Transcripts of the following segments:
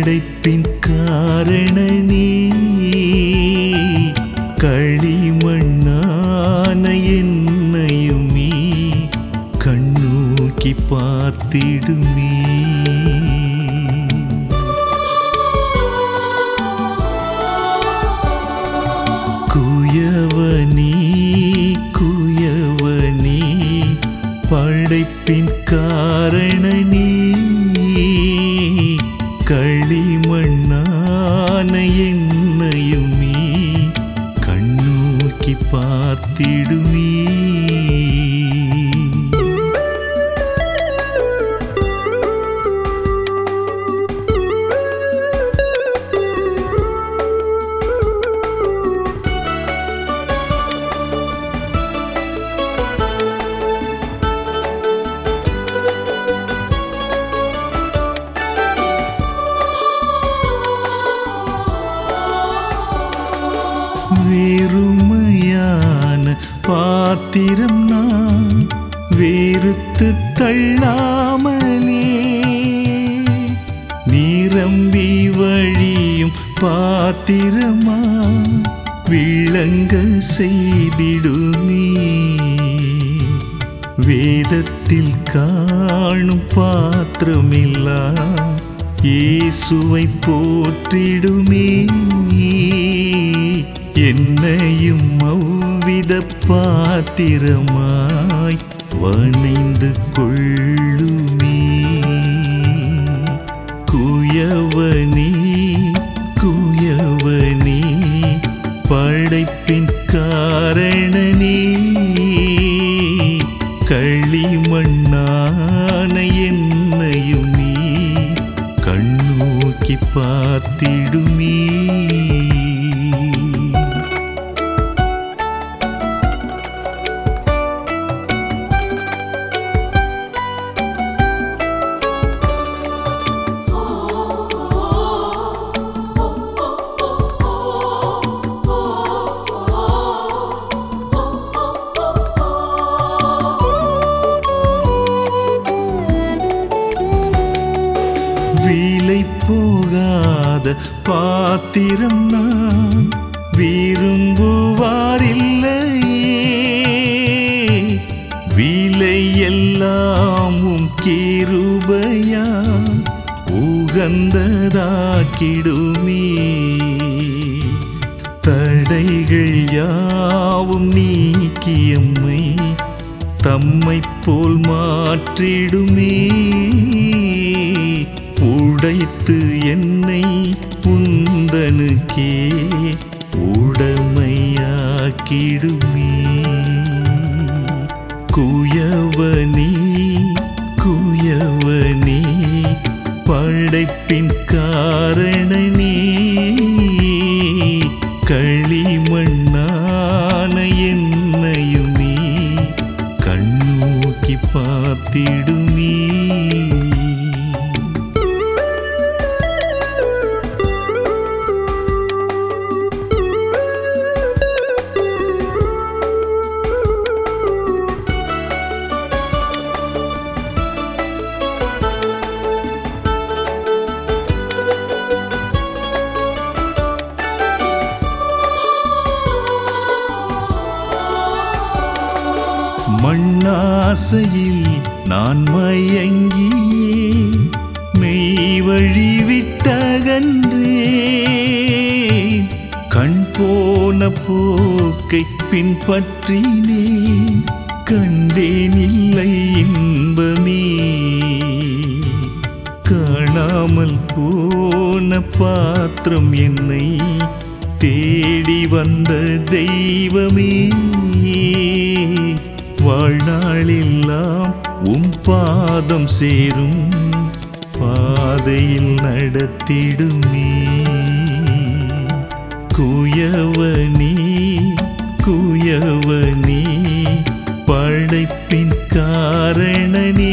படைப்பின் காரணனே களிமண்ணான என்னையுமே கண்ணோக்கி பார்த்திடுமே குயவனே குயவனே படைப்பின் காரணனே களிமண்ணான என்னையுமே கண்ணோக்கி பார்த்திடுமே வேறுமையான பாத்திரம் நான் வேறுத்து தள்ளாமலே நிரம்பி வழியும் பாத்திரமா விளங்க செய்திடுமே வேதத்தில் காணும் பாத்திரமெல்லாம் இயேசுவை போற்றிடுமே என்னையும் அவ்வித பாத்திரமாய் வணைந்து கொள்ளுமே குயவனே குயவனே படைப்பின் காரணனே களிமண்ணான என்னையுமே கண்ணோக்கி பார்த்திடுமே வீலை போகாத பாத்திரம் நான் விரும்புவாரில்லையே வீலை எல்லாமும் கிருபையா உகந்ததாக்கிடுமே தடைகள் யாவும் நீக்கியம்மை தம்மை போல் மாற்றிடுமே உடைத்து என்னை புந்தனுக்கே உடமையாக்கிடுமே குயவனே குயவனே படைப்பின் காரணனே களிமண்ணான என்னையுமே கண்ணோக்கி பார்த்திடுமே மண்ணாசையில் நான் மயங்கியே மெய் வழி விட்டகன்றே கண் போன போக்கை பின்பற்றினே கண்டேன் இல்லை இன்பமே காணாமல் போன பாத்திரம் என்னை தேடி வந்த தெய்வமே வாழ்நாளெல்லாம் உம் பாதம் சேரும் பாதையில் நடத்திடுமே குயவனே குயவனே படைப்பின் காரணனே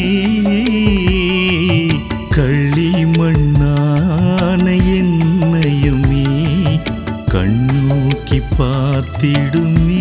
களிமண்ணான என்னையுமே கண்ணோக்கி பார்த்திடுமே